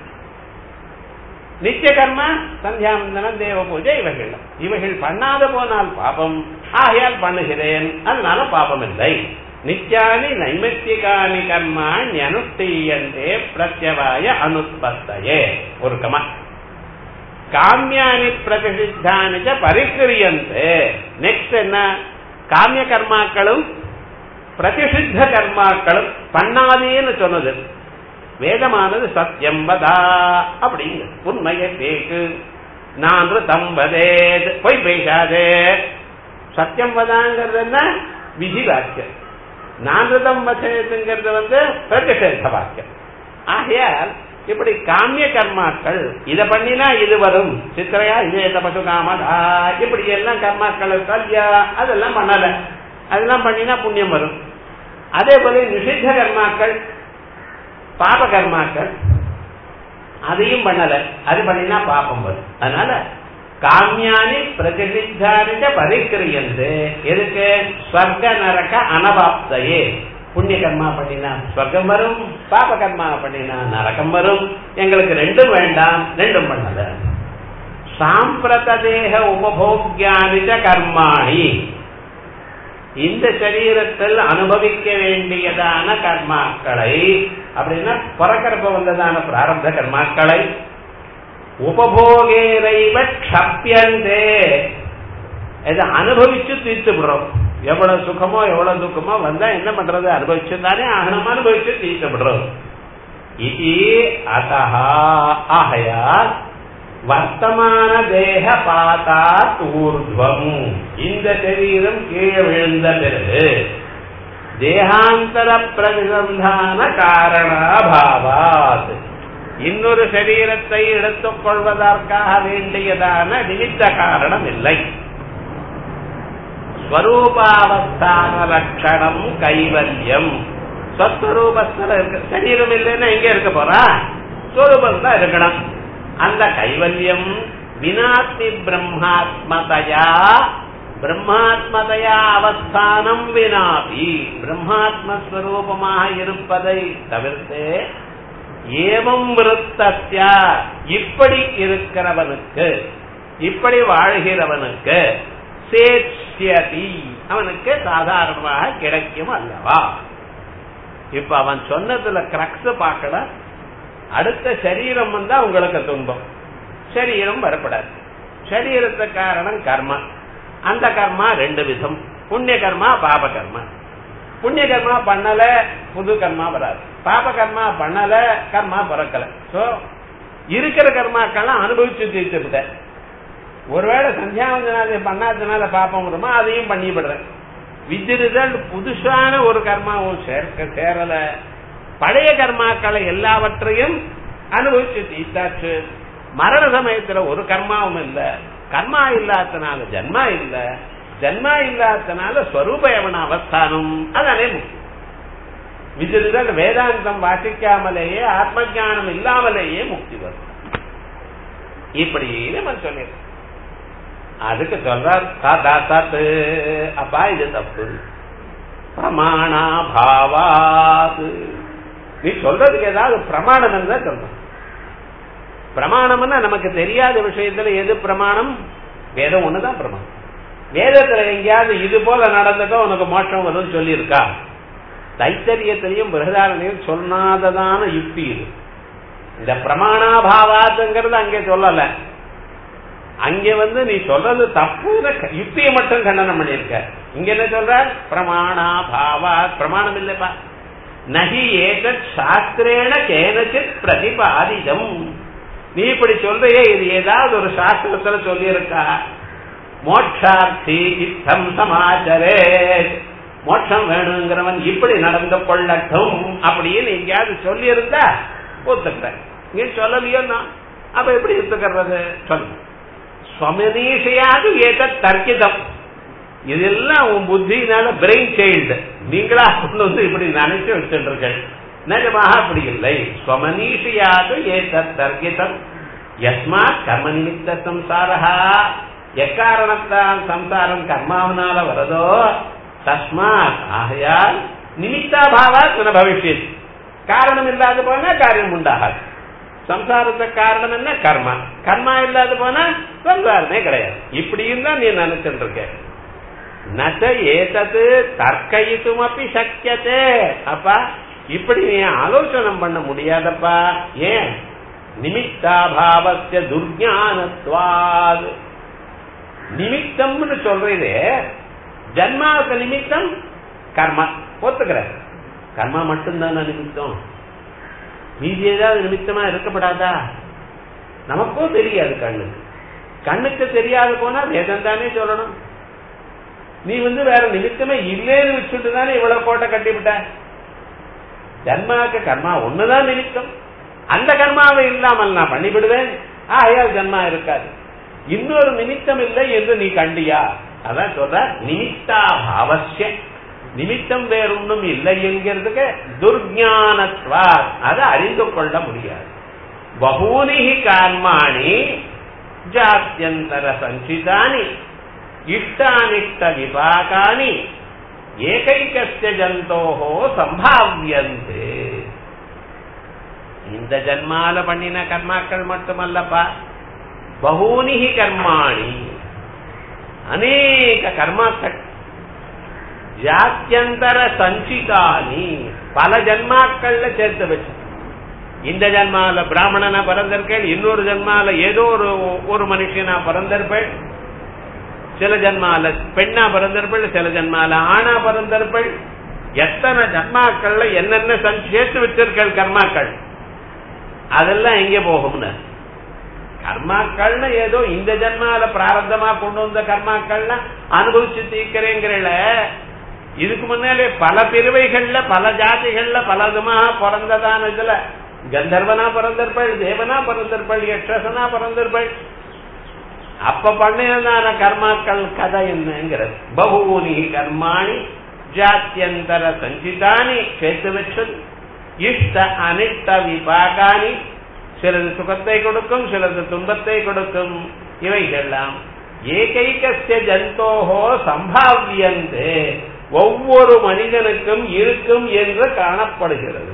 நித்திய கர்மா சந்தியாவந்தனம் தேவ பூஜை இவைகள் இவைகள் பண்ணாத போனால் பாபம் ஆகையால் பண்ணுகிறேன் அதனால பாபம் இல்லை நித்யானி நைமித்திகானி கர்மாணி அனுஷ்டீயந்தே பிரத்யவாய அனுஸ்பத்தையே ஒரு கமா காமியானி பிரதிஷித்தானி ச பரிக்கிரியந்தே நெக்ஸ்ட் என்ன காமிய கர்மாக்களும் பிரதிஷித்த கர்மாக்களும் பண்ணாதேன்னு சொன்னது வேதமானது சத்தியம் வதா அப்படிங்க உண்மையை பேசு நான் தம்பதே போய் பேசாதே சத்தியம் வதாங்கிறது என்ன விதி வாக்கியம் நான்தம் வசேதுங்கிறது வந்து பிரதிஷேத வாக்கியம் ஆகையால் இப்படி காமிய கர்மாக்கள் இத பண்ணினா இது வரும் சித்திரையா இதே தபசு காமதா இப்படி எல்லாம் கர்மாக்கள் கல்யா அதெல்லாம் பண்ணல அதெல்லாம் பண்ணினா புண்ணியம் வரும் அதே போல நிஷித்த கர்மாக்கள் பாப கர்மாக்கள் அதையும் பண்ணல அது பண்ணினா பாபம் வரும் அதனால காமியானி பிரதிநித்தானிட பரிக்கிரியந்து எதுக்கு ஸ்வர்க நரக அனபாப்தையே புண்ணிய கர்மா பண்ணினா ஸ்வர்க்கம் வரும் பாப கர்மா பண்ணினா நரகம் வரும் எங்களுக்கு ரெண்டும் வேண்டாம் ரெண்டும் பண்ணல சாம்பிரத தேக உபபோக்யானிட கர்மாணி இந்த சரீரத்தில் அனுபவிக்க வேண்டியதான கர்மாக்களை அப்படின்னா பிறக்கிறப்ப வந்ததான பிராரப்த கர்மாக்களை உபபோகேரைவ க்ஷப்பியந்தே இதை அனுபவிச்சு தீர்த்து விடுறோம் எவ்வளவு சுகமோ எவ்வளவு துக்கமோ வந்தா என்ன பண்றது அனுபவிச்சு தானே ஆகணும் அனுபவிச்சு தீர்த்து விடுறோம் இது அசஹா ஆகையால் வர்த்தமான தேக பாதா ஊர்துவம் இந்த சரீரம் கீழே விழுந்த பிறகு தேகாந்தர பிரதிசந்தான காரணாபாவாத் இன்னொரு சரீரத்தை எடுத்துக் கொள்வதற்காக வேண்டியதான நிமித்த காரணம் இல்லை ஸ்வரூபாவஸ்தான லட்சணம் கைவல்யம் சொஸ்வரூபஸ்தல இருக்க சரீரம் இல்லைன்னா எங்க இருக்க போறா ஸ்வரூபம் தான் இருக்கணும் அந்த கைவல்யம் வினாத்மி பிரம்மாத்மதயா பிரம்மாத்மதையா அவஸ்தானம் வினாபி பிரம்மாத்மஸ்வரூபமாக இருப்பதை தவிர்த்து ஏவம் விருத்தஸ்ய இப்படி இருக்கிறவனுக்கு இப்படி வாழ்கிறவனுக்கு சேட்சியதி அவனுக்கு சாதாரணமாக கிடைக்கும் அல்லவா இப்ப அவன் சொன்னதுல கிரக்ஸ் பார்க்கல அடுத்த சரீரம் வந்தா உங்களுக்கு துன்பம் சரீரம் வரப்படாது சரீரத்து காரணம் கர்மா அந்த கர்மா ரெண்டு விதம் புண்ணிய கர்மா பாப கர்மா புண்ணிய கர்மா பண்ணல புது கர்மா வராது பாப கர்மா பண்ணல கர்மா பிறக்கல சோ இருக்கிற கர்மாக்கெல்லாம் அனுபவிச்சு தீர்த்து விட்ட ஒருவேளை சந்தியாவந்தனாதி பண்ணாதனால பாப்பம் வருமா அதையும் பண்ணிவிடுறேன் வித்திருதல் புதுசான ஒரு கர்மாவும் சேர்க்க சேரல பழைய கர்மாக்களை எல்லாவற்றையும் அனுபவிச்சு தீர்த்தாச்சு மரண சமயத்துல ஒரு கர்மாவும் இல்ல கர்மா இல்லாதனால ஜன்மா இல்ல ஜன்மா இல்லாதனால ஸ்வரூபயவன அவஸ்தானம் அதானே முக்கியம் விதிருதல் வேதாந்தம் வாசிக்காமலேயே ஆத்ம ஞானம் இல்லாமலேயே முக்தி வரும் இப்படின்னு நம்ம சொல்லிருக்கோம் அதுக்கு சொல்றார் சதா சத்து அப்பா இது தப்பு பிரமாணா பாவாது நீ சொல்றதுக்கு ஏதாவது பிரமாணம் இருந்தா சொல்லணும் பிரமாணம்னா நமக்கு தெரியாத விஷயத்துல எது பிரமாணம் வேதம் ஒண்ணுதான் பிரமாணம் வேதத்துல எங்கேயாவது இது போல நடந்ததோ உனக்கு மோட்சம் வரும்னு சொல்லியிருக்கா தைத்தரியத்திலையும் பிரகதாரணையும் சொன்னாததான யுக்தி இது இந்த பிரமாணாபாவாத்துங்கிறது அங்கே சொல்லல அங்கே வந்து நீ சொல்றது தப்புன்னு யுக்தியை மட்டும் கண்டனம் பண்ணியிருக்க இங்க என்ன சொல்ற பிரமாணாபாவா பிரமாணம் இல்லப்பா நகி ஏதத் சாஸ்திரேன கேனச்சித் பிரதிபாதிதம் நீ இப்படி சொல்றையே இது ஏதாவது ஒரு சாஸ்திரத்துல சொல்லியிருக்கா மோட்சார்த்தி இத்தம் சமாச்சரே மோட்சம் வேணுங்கிறவன் இப்படி நடந்து கொள்ளட்டும் அப்படின்னு எங்கேயாவது சொல்லி இருந்தா ஒத்துக்கிறேன் நீ சொல்லலையோ நான் அப்ப எப்படி ஒத்துக்கிறது சொல்லு ஸ்வமனீஷையாக ஏத தர்க்கிதம் இதெல்லாம் உன் புத்தினால பிரெயின் சைல்டு நீங்களா கொண்டு வந்து இப்படி நினைச்சு வச்சுட்டு இருக்க நிஜமாக அப்படி இல்லை ஸ்வமனீஷையாக ஏத தர்க்கிதம் யஸ்மா கர்ம நிமித்த சம்சாரா எக்காரணத்தால் சம்சாரம் கர்மாவனால வரதோ தஸ்மாத் ஆகையால் நிமித்தாபாவா துண பவிஷ்யத் காரணம் இல்லாத போனா காரியம் உண்டாகாது சம்சாரத்துக்கு காரணம் என்ன கர்மா கர்மா இல்லாத போனா சம்சாரமே கிடையாது இப்படியும் தான் நீ நினைச்சிட்டு இருக்க நச்ச ஏதது தர்க்கயித்தும் அப்படி சக்கியத்தே அப்பா இப்படி நீ ஆலோசனை பண்ண முடியாதப்பா ஏன் நிமித்தாபாவசிய துர்ஞானத்வாது நிமித்தம்னு சொல்றது ஜன்மாவுக்கு நிமித்தம் கர்மா ஒத்துக்கிற கர்மா மட்டும்தான நிமித்தம் மீதி ஏதாவது நிமித்தமா இருக்கப்படாதா நமக்கும் தெரியாது கண்ணுக்கு கண்ணுக்கு தெரியாது போனா வேதம் தானே சொல்லணும் நீ வந்து வேற நிமித்தமே இல்லேன்னு வச்சுட்டு தானே இவ்வளவு கோட்டை கட்டிவிட்ட ஜன்மாக்கு கர்மா ஒண்ணுதான் நிமித்தம் அந்த கர்மாவை இல்லாமல் நான் பண்ணிவிடுவேன் ஆயால் ஜன்மா இருக்காது இன்னொரு நிமித்தம் இல்லை என்று நீ கண்டியா அதான் சொல்ற நிமித்தா அவசிய நிமித்தம் வேறொன்னும் இல்லை என்கிறதுக்கு துர்ஞானத்வா அதை அறிந்து கொள்ள முடியாது பகூனி கர்மாணி ஜாத்தியந்தர சஞ்சிதானி இஷ்டானிஷ்ட விபாகானி ஏகைக்கஸ்ய ஜந்தோஹோ சம்பாவியந்தே இந்த ஜன்மால பண்ணின கர்மாக்கள் மட்டுமல்லப்பா பகூனி கர்மாணி அநேக கர்மாக்கள் ஜாத்தியந்தர சஞ்சிதானி பல ஜன்மாக்கள்ல சேர்த்து வச்சு இந்த ஜன்மால பிராமணனா பிறந்திருக்கேன் இன்னொரு ஜன்மால ஏதோ ஒரு ஒரு மனுஷனா பிறந்திருப்பேன் சில ஜன்மால பெண்ணா பிறந்திருப்பள் சில ஜன்மால ஆணா பிறந்திருப்பள் எத்தனை ஜன்மாக்கள்ல என்னென்ன சேர்த்து வச்சிருக்கள் கர்மாக்கள் அதெல்லாம் எங்கே போகும்னு கர்மாக்கள்னு ஏதோ இந்த ஜன்மால பிராரத்தமா கொண்டு வந்த கர்மாக்கள்னா அனுபவிச்சு தீக்கிறேங்கிறல இதுக்கு முன்னாலே பல பிரிவைகள்ல பல ஜாதிகள்ல பல விதமாக பிறந்ததான இதுல கந்தர்வனா பிறந்திருப்பள் தேவனா பிறந்திருப்பள் யட்சசனா பிறந்திருப்பள் அப்ப பண்ணினதான கர்மாக்கள் கதை என்னங்கிறது பகூனி கர்மாணி ஜாத்தியந்தர சஞ்சிதானி சேர்த்து வச்சது இஷ்ட அனிஷ்ட விபாகானி சிலது சுகத்தை கொடுக்கும் சிலது துன்பத்தை கொடுக்கும் இவைகள்லாம் ஏகைக்கசிய ஜந்தோஹோ சம்பாவியந்தே ஒவ்வொரு மனிதனுக்கும் இருக்கும் என்று காணப்படுகிறது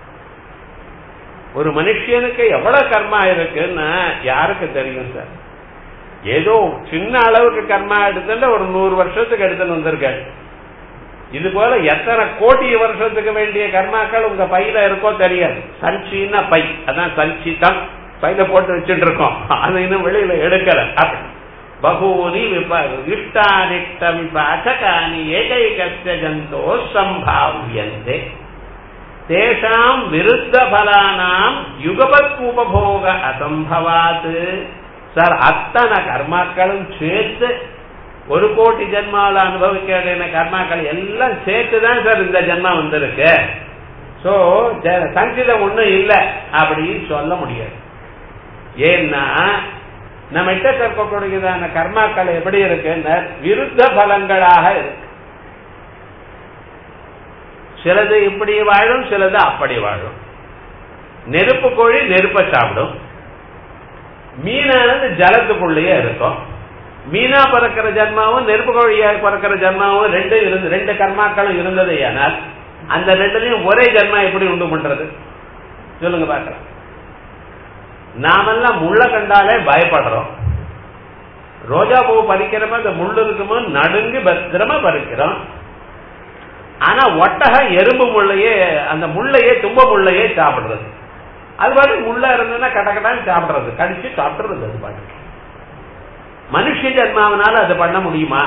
ஒரு மனுஷனுக்கு எவ்வளவு கர்மா இருக்குன்னு யாருக்கு தெரியும் சார் ஏதோ சின்ன அளவுக்கு கர்மா எடுத்துல ஒரு நூறு வருஷத்துக்கு எடுத்துன்னு வந்திருக்காரு இது போல எத்தனை கோடி வருஷத்துக்கு வேண்டிய கர்மாக்கள் உங்க பையில இருக்கோ தெரியாது சஞ்சின்னா பை அதான் சஞ்சிதம் பையில போட்டு வச்சுட்டு இருக்கோம் அது இன்னும் வெளியில எடுக்கல பகூனி இஷ்டானிஷ்ட விபாச்சகானி ஏகைகஸ்ய ஜந்தோ சம்பாவியந்தே தேஷாம் விருத்த பலானாம் யுகபத் உபபோக அசம்பவாத் சார் அத்தனை கர்மாக்களும் சேர்த்து ஒரு கோடி ஜென்மாவில் அனுபவிக்க வேண்டிய கர்மாக்கள் எல்லாம் சேர்த்து தான் சார் இந்த ஜென்மா வந்திருக்கு சோ சங்கிதம் ஒண்ணும் இல்லை அப்படின்னு சொல்ல முடியாது ஏன்னா நம்ம இட்ட கற்கக்கூடியதான கர்மாக்கள் எப்படி இருக்குன்னு விருத்த பலங்களாக இருக்கு சிலது இப்படி வாழும் சிலது அப்படி வாழும் நெருப்பு கோழி நெருப்பை சாப்பிடும் மீனானது ஜலத்துக்குள்ளேயே இருக்கும் மீனா பிறக்கிற ஜன்மாவும் நெருப்பு கோழியா பிறக்கிற ஜன்மாவும் ரெண்டு இருந்து ரெண்டு கர்மாக்களும் இருந்தது ஆனால் அந்த ரெண்டுலயும் ஒரே ஜன்மா எப்படி உண்டு பண்றது சொல்லுங்க பாக்கலாம் நாமெல்லாம் முள்ள கண்டாலே பயப்படுறோம் ரோஜா பூ பறிக்கிறப்ப அந்த முள்ளு இருக்குமோ நடுங்கு பத்திரமா பறிக்கிறோம் ஆனா ஒட்டக எறும்பு முள்ளையே அந்த முள்ளையே தும்ப முள்ளையே சாப்பிடுறது அது பாட்டு முள்ள இருந்ததுன்னா கடக்கடான்னு சாப்பிடுறது கடிச்சு சாப்பிடுறது அது பாட்டு மனுஷ ஜன்மாவனால அதை பண்ண முடியுமா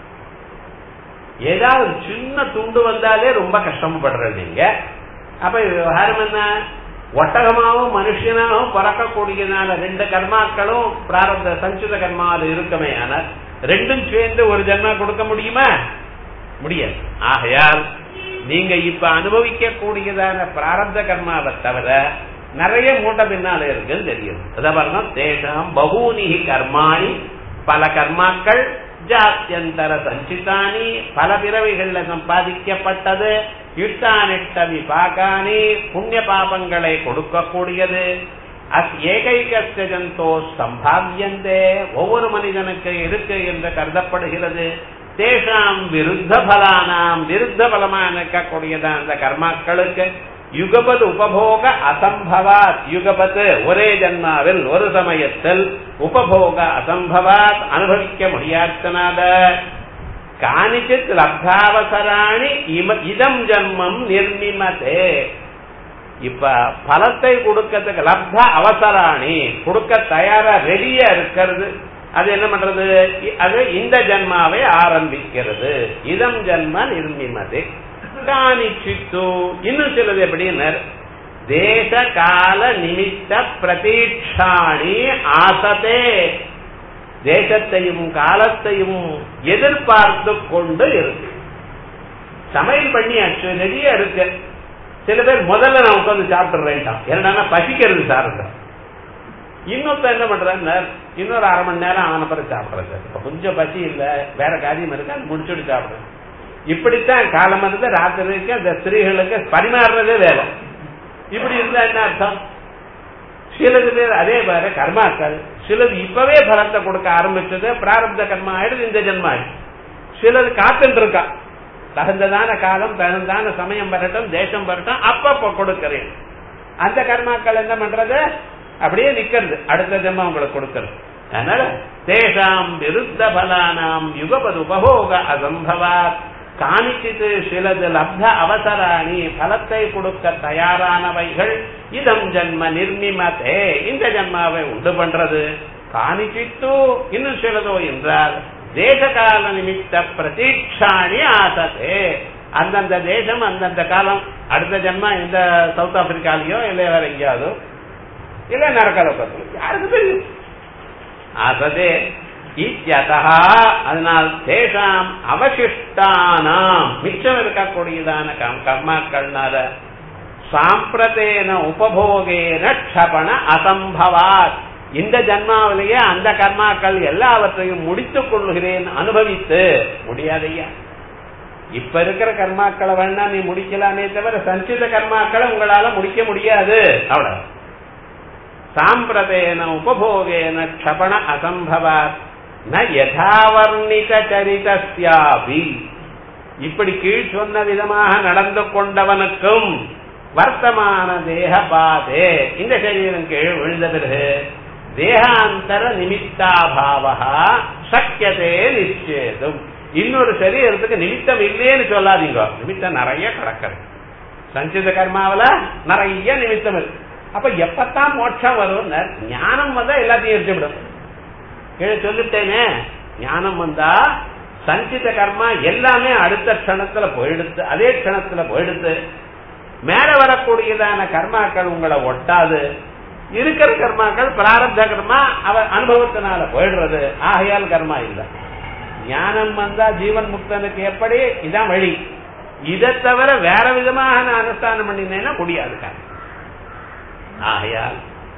ஏதாவது சின்ன துண்டு வந்தாலே ரொம்ப கஷ்டப்படுற நீங்க அப்ப விவகாரம் என்ன ஒட்டகமாவும் மனுஷனாகவும் பிறக்கக்கூடியனால ரெண்டு கர்மாக்களும் பிராரத சஞ்சித கர்மாவில் இருக்குமே ஆனால் ரெண்டும் சேர்ந்து ஒரு ஜன்மா கொடுக்க முடியுமா முடியாது ஆகையால் நீங்க இப்ப அனுபவிக்க கூடியதான பிராரப்த கர்மாவை தவிர நிறைய மூட்ட பின்னால இருக்குன்னு தெரியும் அதான் பாருங்க தேசம் பகூனிகி கர்மாணி பல கர்மாக்கள் ஜாத்தியந்தர சஞ்சிதானி பல பிறவிகள்ல சம்பாதிக்கப்பட்டது இஷ்டானிஷ்ட விபாகானி புண்ணிய பாபங்களை கொடுக்கக்கூடியது அஸ் ஏகைகஸ்ய ஜந்தோ சம்பாவியந்தே ஒவ்வொரு மனிதனுக்கு இருக்கு என்று கருதப்படுகிறது தேஷாம் விருத்த பலானாம் விருத்த பலமா இருக்கக்கூடியதான் அந்த கர்மாக்களுக்கு யுகபத் உபபோக அசம்பவாத் யுகபத் ஒரே ஜன்மாவில் ஒரு சமயத்தில் உபபோக அசம்பவாத் அனுபவிக்க முடியாதனால காணிச்சித் லப்தாவசராணி இதம் ஜன்மம் நிர்மிமதே இப்ப பலத்தை கொடுக்கறதுக்கு லப்த அவசராணி கொடுக்க தயாரா ரெடியா இருக்கிறது அது என்ன பண்றது அது இந்த ஜன்மாவை ஆரம்பிக்கிறது இதம் ஜன்ம நிர்மிமதே காணிச்சித்து இன்னும் சிலது எப்படின்னு தேச கால நிமித்த பிரதீட்சாணி ஆசதே தேசத்தையும் காலத்தையும் எதிர்பார்த்து கொண்டு இருக்கு சமையல் பண்ணியாச்சு ரெடியா இருக்கு சில பேர் முதல்ல நான் உட்காந்து சாப்பிட்டுறேன்ட்டான் என்னன்னா பசிக்கிறது சாருங்க இன்னொருத்த என்ன பண்றாங்க இன்னொரு அரை மணி நேரம் ஆன பிறகு சாப்பிடுறது இப்ப கொஞ்சம் பசி இல்ல வேற காரியம் இருக்கு அது முடிச்சுட்டு சாப்பிடுறேன் இப்படித்தான் காலம் இருந்து ராத்திரிக்கு அந்த ஸ்திரீகளுக்கு பரிமாறுறதே வேலை இப்படி இருந்தா என்ன அர்த்தம் சிலது பேர் அதே வேற கர்மாக்கள் சிலது இப்பவே பலத்தை கொடுக்க ஆரம்பிச்சது பிராரப்த கர்மா ஆயிடுது இந்த ஜென்மா ஆயிடுது சிலது காத்துட்டு இருக்கா தகுந்ததான காலம் தகுந்தான சமயம் வரட்டும் தேசம் வரட்டும் அப்பப்ப கொடுக்கிறேன் அந்த கர்மாக்கள் என்ன பண்றது அப்படியே நிக்கிறது அடுத்த ஜென்மம் உங்களுக்கு கொடுக்கிறது அதனால தேஷாம் விருத்த பலானாம் யுகபது உபபோக அசம்பவாத் காணிச்சித்து சிலது லப்த அவசராணி பலத்தை கொடுக்க தயாரானவைகள் இதம் ஜன்ம நிர்மிமதே இந்த ஜன்மாவை உண்டு பண்றது காணிச்சித்து இன்னும் சிலதோ என்றால் தேசகால நிமித்த பிரதீட்சாணி ஆசதே அந்தந்த தேசம் அந்தந்த காலம் அடுத்த ஜென்மா இந்த சவுத் ஆப்பிரிக்காலேயோ இல்லை வேற எங்கேயாவது இல்ல நரகலோகத்தில் யாருக்கு தெரியும் ஆசதே இத்தியதா அதனால் தேசாம் அவசிஷ்டானாம் மிச்சம் இருக்கக்கூடியதான கர்மாக்கள்னால சாம்பிரதேன உபபோகேன க்ஷபண அசம்பவாத் இந்த ஜன்மாவிலேயே அந்த கர்மாக்கள் எல்லாவற்றையும் முடித்துக் கொள்கிறேன் அனுபவித்து முடியாதையா இப்ப இருக்கிற கர்மாக்களை வேணா நீ முடிக்கலாமே தவிர சஞ்சித கர்மாக்களை உங்களால முடிக்க முடியாது அவ்வளவு சாம்பிரதேன உபபோகேன க்ஷபண அசம்பவாத் ந யதாவர்ணித சரிதஸ்யாபி இப்படி கீழ் சொன்ன விதமாக நடந்து கொண்டவனுக்கும் வர்த்தமான தேக பாதே இந்த சரீரம் கீழ் விழுந்த பிறகு தேகாந்தர நிமித்தாபாவா சக்கியதே நிச்சேதும் இன்னொரு சரீரத்துக்கு நிமித்தம் இல்லைன்னு சொல்லாதீங்க நிமித்தம் நிறைய கிடக்கிறது சஞ்சித கர்மாவில நிறைய நிமித்தம் இருக்கு அப்ப எப்பத்தான் மோட்சம் வரும் ஞானம் வந்தா எல்லாத்தையும் எரிச்சுவிடும் கீழே சொல்லிட்டேனே ஞானம் வந்தா சஞ்சித கர்மா எல்லாமே அடுத்த க்ஷணத்துல போயிடுத்து அதே க்ஷணத்துல போயிடுத்து மேல வரக்கூடியதான கர்மாக்கள் உங்களை ஒட்டாது இருக்கிற கர்மாக்கள் பிராரப்த கர்மா அவ அனுபவத்தினால போயிடுறது ஆகையால் கர்மா இல்லை ஞானம் வந்தா ஜீவன் முக்தனுக்கு எப்படி இதான் வழி இதை தவிர வேற விதமாக நான் அனுஷ்டானம் பண்ணினேன்னா முடியாது காரணம் ஆகையால்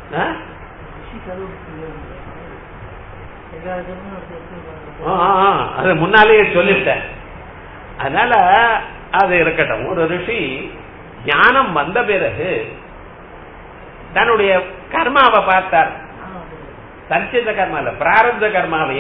அது முன்னாலேயே சொல்லிட்டேன் அதனால அது இருக்கட்டும் ஒரு ரிஷி ஞானம் வந்த பிறகு தன்னுடைய கர்மாவை பார்த்தார் சஞ்சித கர்மா இல்ல பிராரப்த கர்மாவே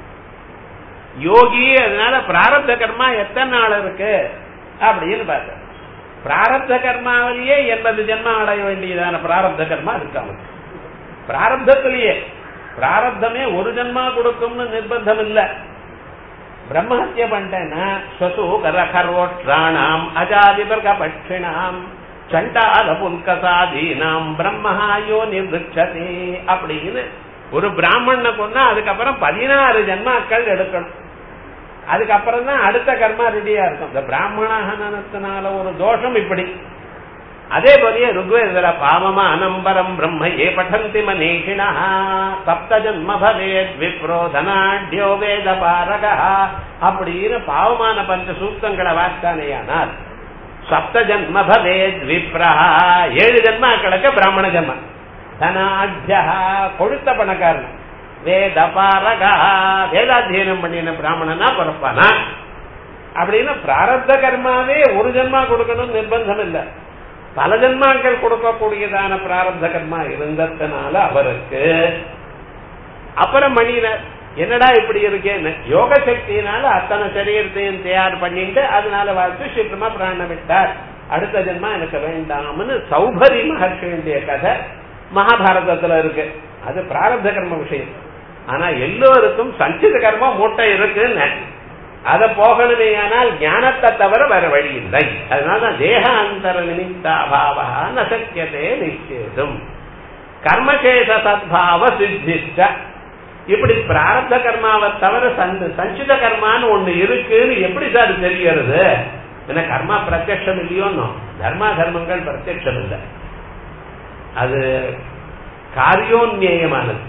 யோகி அதனால பிராரப்த கர்மா எத்தனை நாள் இருக்கு அப்படின்னு பார்த்த பிராரப்த கர்மாவிலேயே எண்பது ஜென்மம் அடைய வேண்டியதான பிராரப்த கர்மா இருக்காம பிராரப்தத்திலேயே பிராரப்தமே ஒரு ஜென்மா கொடுக்கும்னு நிர்பந்தம் இல்ல பிரம்மஹத்திய பண்ணிட்டேன்னா ஸ்வசு கரகரோட்ராணாம் அஜாதிபர்க பட்சிணாம் சண்டால புல்கசாதீனாம் பிரம்மஹாயோ நிவச்சதே அப்படின்னு ஒரு பிராமணனை கொண்டா அதுக்கப்புறம் பதினாறு ஜென்மாக்கள் எடுக்கணும் அதுக்கப்புறம் தான் அடுத்த கர்மா ரெடியா இருக்கும் இந்த பிராமணஹனத்தினால ஒரு தோஷம் இப்படி அதே போலயே ருக்வேதர பாவமா அனம்பரம் பிரம்ம ஏ பठन्ति மனீஷிணா சப்த ஜன்ம பவேத் விப்ரோ தனாட்யோ வேத பாரக அப்படின்னு பாவமான பஞ்ச சூக்தங்களை வார்த்தானேயானால் சப்த ஜன்ம பவேத் விப்ரா ஏழு ஜன்மாக்களுக்கு பிராமண ஜன்ம தனாட்ய கொழுத்த பணக்காரன் வேத பாரக வேதாத்தியனம் பண்ணின பிராமணனா பிறப்பானா அப்படின்னு பிராரப்த கர்மாவே ஒரு ஜென்மா கொடுக்கணும் நிர்பந்தம் இல்லை பல ஜென்மாக்கள் கொடுக்கக்கூடியதான பிராரப்த கர்மா இருந்ததுனால அவருக்கு அப்புறம் மணியினர் என்னடா இப்படி இருக்கேன்னு யோக சக்தியினால அத்தனை சரீரத்தையும் தயார் பண்ணிட்டு அதனால வாழ்த்து சீக்கிரமா பிராணம் விட்டார் அடுத்த ஜென்மா எனக்கு வேண்டாம்னு சௌபரி மகர்ஷியுடைய கதை மகாபாரதத்துல இருக்கு அது பிராரப்த கர்ம விஷயம் ஆனா எல்லோருக்கும் சஞ்சித கர்மா மூட்டை இருக்குன்னு அத போகணுமே ஆனால் ஞானத்தை தவிர வேற வழி இல்லை அதனால தேகாந்தர நிமித்தாபாவா நசக்கியதே நிச்சேதும் கர்மசேஷ சத்பாவ சித்திஷ்ட இப்படி பிராரப்த கர்மாவை தவிர சஞ்சித கர்மான்னு ஒண்ணு இருக்குன்னு எப்படி சார் தெரியறது என்ன கர்மா பிரத்யட்சம் இல்லையோன்னு தர்மா தர்மங்கள் பிரத்யட்சம் இல்லை அது காரியோன்யமானது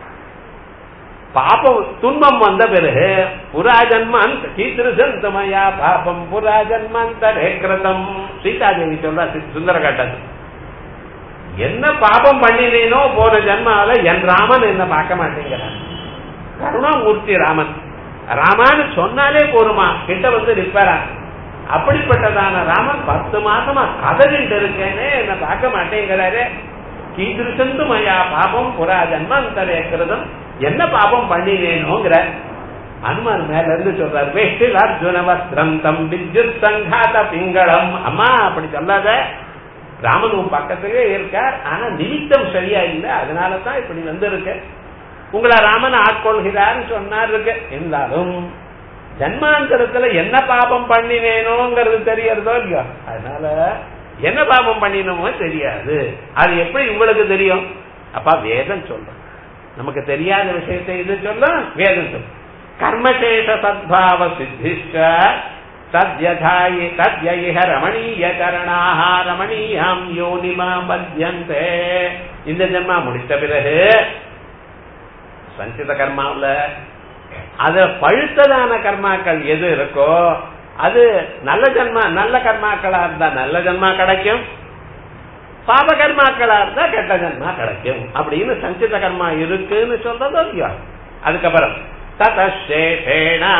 பாபம் துன்பம் வந்த பிறகு புராஜன்மன் கீதிருசந்தமயா பாபம் புராஜன்மந்தரே கிருதம் சீதாதேவி சொல்றா சுந்தரகாட்டது என்ன பாபம் பண்ணினேனோ போன ஜன்மாவில என் ராமன் என்ன பார்க்க மாட்டேங்கிறான் கருணாமூர்த்தி ராமன் ராமான்னு சொன்னாலே போருமா கிட்ட வந்து நிற்பாரா அப்படிப்பட்டதான ராமன் பத்து மாசமா கதறிட்டு இருக்கேனே என்ன பார்க்க மாட்டேங்கிறாரு கீதிருசந்து மயா பாபம் புறா ஜன்மாந்தரே கிருதம் என்ன பாபம் பண்ணினேனோங்கிற அனுமான் மேல இருந்து சொல்றாரு வேஷ்டில் அர்ஜுன வஸ்திரம் தம் வித்யுத் சங்காத பிங்களம் அம்மா அப்படி சொல்லாத ராமன் உன் பக்கத்திலே இருக்கார் ஆனா நிமித்தம் சரியா இல்லை அதனாலதான் இப்படி வந்திருக்கு உங்களை ராமன் ஆட்கொள்கிறார்னு சொன்னார் இருக்கு இருந்தாலும் ஜன்மாந்தரத்துல என்ன பாபம் பண்ணினேனோங்கிறது தெரியறதோ இல்லையோ அதனால என்ன பாபம் பண்ணினோமோ தெரியாது அது எப்படி உங்களுக்கு தெரியும் அப்பா வேதம் சொல்றோம் நமக்கு தெரியாத விஷயத்தை இது சொல்ல வேதம் சொல்லும் கர்மசேஷ சத்பாவ சித்திஷ்ட தத்யதாயி தத்யிஹ ரமணீய கரணாக ரமணீயாம் யோனிமா மத்தியந்தே இந்த ஜென்மா முடித்த பிறகு சஞ்சித கர்மாவில் அது பழுத்ததான கர்மாக்கள் எது இருக்கோ அது நல்ல ஜன்மா நல்ல கர்மாக்களா இருந்தா நல்ல ஜன்மா கிடைக்கும் பாப கர்மாக்களா இருந்தா கெட்ட ஜன்மா கிடைக்கும் அப்படின்னு சஞ்சித கர்மா இருக்குன்னு சொல்றது இல்லையா அதுக்கப்புறம் ததேஷேணா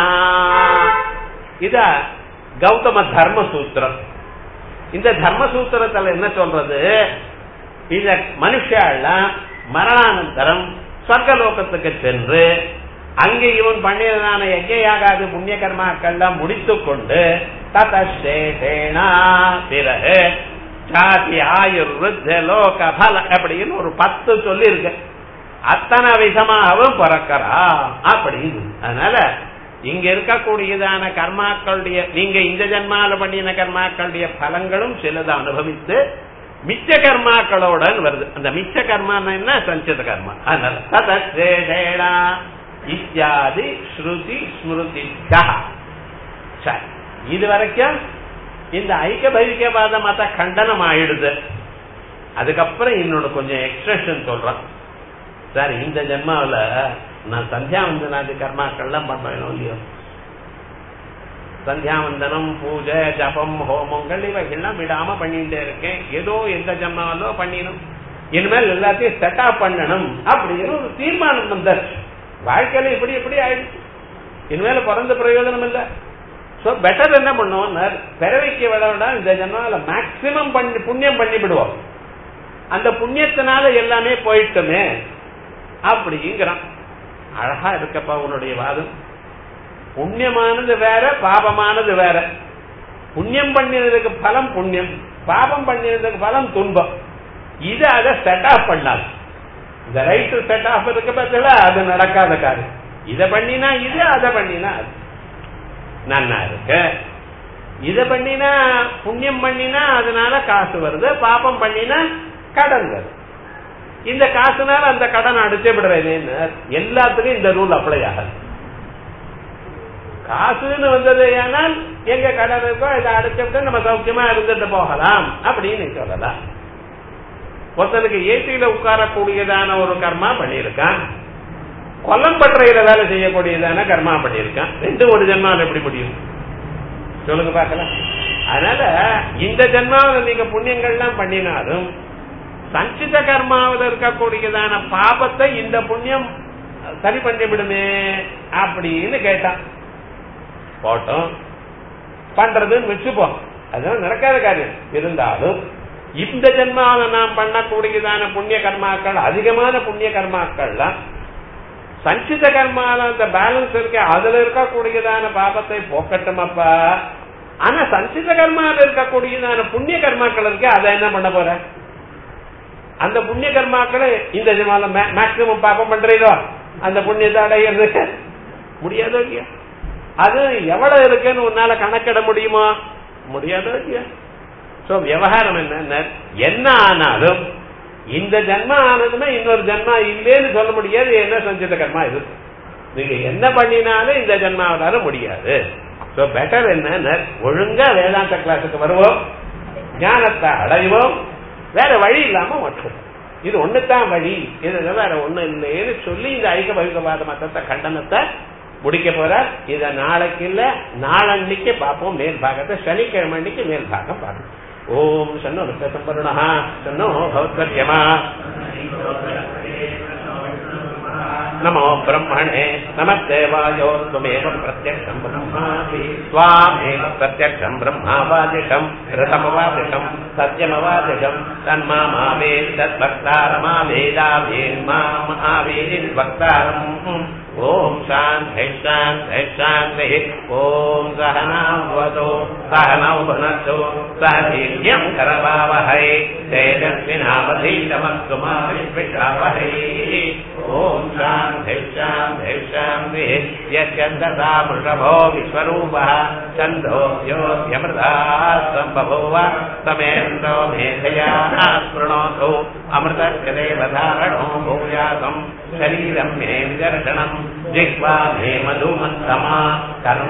இத கௌதம தர்ம சூத்திரம் இந்த தர்ம சூத்திரத்துல என்ன சொல்றது இந்த மனுஷாலாம் மரணானந்தரம் சொர்க்கலோகத்துக்கு சென்று அங்கே இவன் பண்ணியதான எங்கேயாகாது புண்ணிய கர்மாக்கள்லாம் முடித்துக் கொண்டு ததேஷேணா பிறகு ஜாதி ஆயுர் விருத்த லோக பல அப்படின்னு ஒரு பத்து சொல்லி இருக்கு அத்தனை விதமாகவும் பிறக்கிறா அப்படின்னு அதனால இங்க இருக்கக்கூடியதான கர்மாக்களுடைய நீங்க இந்த ஜன்மால பண்ணின கர்மாக்களுடைய பலங்களும் சிலதை அனுபவித்து மிச்ச கர்மாக்களோட வருது அந்த மிச்ச கர்மான்னா என்ன சஞ்சித கர்மா அதனால ததேஷேணா இத்தியாதி ஸ்ருதி ஸ்மிருதி சரி இது வரைக்கும் இந்த ஐக்கிய பைக்கியவாத மத கண்டனம் ஆயிடுது அதுக்கப்புறம் இன்னொன்னு கொஞ்சம் எக்ஸ்பிரஷன் சொல்றான் சார் இந்த ஜென்மாவில நான் சந்தியாவந்தனாதி கர்மாக்கள்லாம் பண்றேனோ இல்லையோ சந்தியாவந்தனம் பூஜை ஜபம் ஹோமங்கள் இவைகள்லாம் விடாம பண்ணிட்டே இருக்கேன் ஏதோ எந்த ஜென்மாவிலோ பண்ணிடும் இனிமேல் எல்லாத்தையும் செட்டா பண்ணணும் அப்படின்னு ஒரு தீர்மானம் வந்தாச்சு வாழ்க்கையில இப்படி இப்படி ஆயிடுச்சு இனிமேல பிறந்த பிரயோஜனம் இல்லை சோ பெட்டர் என்ன பண்ணுவோம் பிறவைக்கு விட இந்த ஜென்மாவில மேக்சிமம் பண்ணி புண்ணியம் பண்ணி விடுவோம் அந்த புண்ணியத்தினால எல்லாமே போயிட்டுமே அப்படிங்கிறான் அழகா இருக்கப்பா உன்னுடைய வாதம் புண்ணியமானது வேற பாபமானது வேற புண்ணியம் பண்ணினதுக்கு பலம் புண்ணியம் பாபம் பண்ணினதுக்கு பலம் துன்பம் இது அதை செட் ஆஃப் பண்ணாது இந்த ரைட் செட் ஆஃப் இருக்கு பத்தில அது நடக்காத காரியம் இதை பண்ணினா இது அதை பண்ணினா அது நன்னா இருக்கு இதை பண்ணினா புண்ணியம் பண்ணினா அதனால காசு வருது பாபம் பண்ணினா கடன் வருது இந்த காசுனால அந்த கடன் அடிச்சே விடுறேன்னு எல்லாத்துக்கும் இந்த ரூல் அப்ளை ஆகாது காசுன்னு வந்தது ஏனால் எங்க கடன் இருக்கோ இதை அடைச்சுட்டு நம்ம சௌக்கியமா இருந்துட்டு போகலாம் அப்படின்னு சொல்லலாம் ஒருத்தனுக்கு ஏசியில உட்காரக்கூடியதான ஒரு கர்மா பண்ணியிருக்கான் கொல்லம்பற்றையில வேலை செய்யக்கூடியதான கர்மா பண்ணியிருக்கான் ரெண்டு ஒரு ஜென்மாவில் எப்படி முடியும் சொல்லுங்க பார்க்கலாம் அதனால இந்த ஜென்மாவில் நீங்க புண்ணியங்கள்லாம் பண்ணினாலும் சஞ்சித கர்மாவில் இருக்கக்கூடியதான பாபத்தை இந்த புண்ணியம் சரி பண்ணி விடுமே அப்படின்னு கேட்டான் போட்டோம் பண்றதுன்னு வச்சுப்போம் அதெல்லாம் நடக்காத காரியம் இருந்தாலும் இந்த ஜென்மாவில் நாம் பண்ணக்கூடியதான புண்ணிய கர்மாக்கள் அதிகமான புண்ணிய கர்மாக்கள்லாம் சஞ்சித கர்மால அந்த பேலன்ஸ் இருக்க அதுல இருக்கக்கூடியதான பாபத்தை போக்கட்டும் அப்பா ஆனா சஞ்சித கர்மால இருக்கக்கூடியதான புண்ணிய கர்மாக்கள் இருக்கு அதை என்ன பண்ண போற அந்த புண்ணிய கர்மாக்களை இந்த ஜென்மால மேக்சிமம் பாப்பம் பண்றீரோ அந்த புண்ணியத்தை அடையிறதுக்கு முடியாதோ இல்லையா அது எவ்வளவு இருக்குன்னு உன்னால கணக்கிட முடியுமா முடியாதோ இல்லையா சோ விவகாரம் என்ன என்ன ஆனாலும் இந்த ஜென்மா ஆனதுன்னா இன்னொரு ஜென்மா இல்லேன்னு சொல்ல முடியாது என்ன சஞ்சித கர்மா இது நீங்க என்ன பண்ணினாலும் இந்த ஜென்மாவினால முடியாது சோ பெட்டர் என்ன ஒழுங்கா வேதாந்த கிளாஸுக்கு வருவோம் ஞானத்தை அடைவோம் வேற வழி இல்லாம மற்றும் இது ஒண்ணுதான் வழி இது வேற ஒண்ணு இல்லைன்னு சொல்லி இந்த ஐக்க பகுதவாத மதத்தை கண்டனத்தை முடிக்க போற இத நாளைக்கு இல்ல நாளன்னைக்கு பார்ப்போம் மேல் பாகத்தை சனிக்கிழமை அன்னைக்கு மேல் பாகம் பார்ப்போம் ஓம் சன்னோ சம்பருணா சன்னோ பௌத்தர்யமா नमो ब्रह्मणे नमस्तेवायो त्वमेव प्रत्यक्षम् ब्रह्मासि त्वामेव प्रत्यक्षम् ब्रह्मावादिशम् रथमवादिशम् सत्यमवादिशम् तन्मामावेत् तद्भक्तारमावेदावेन्माम् आवेदिन्वक्तारम् ॐ शान्तिः शान्तिः शान्तिः ॐ सहनावतु सहनौ भुनस्तु सह वीर्यम् करवावहै तेजस्विनावधीतमस्तु मा विद्विषावहै ॐ शान्तिः शान्तिः शान्तिः यस्यन्दसा वृषभो विश्वरूपः छन्दोऽस्योऽस्यमृता सम्बभूव समेन्द्रो मेधया शृणोतु अमृतस्य देवधारणो भूयासम् शरीरम् मे विदर्शनम् जिह्वा मे मधुमन्तमा कर्म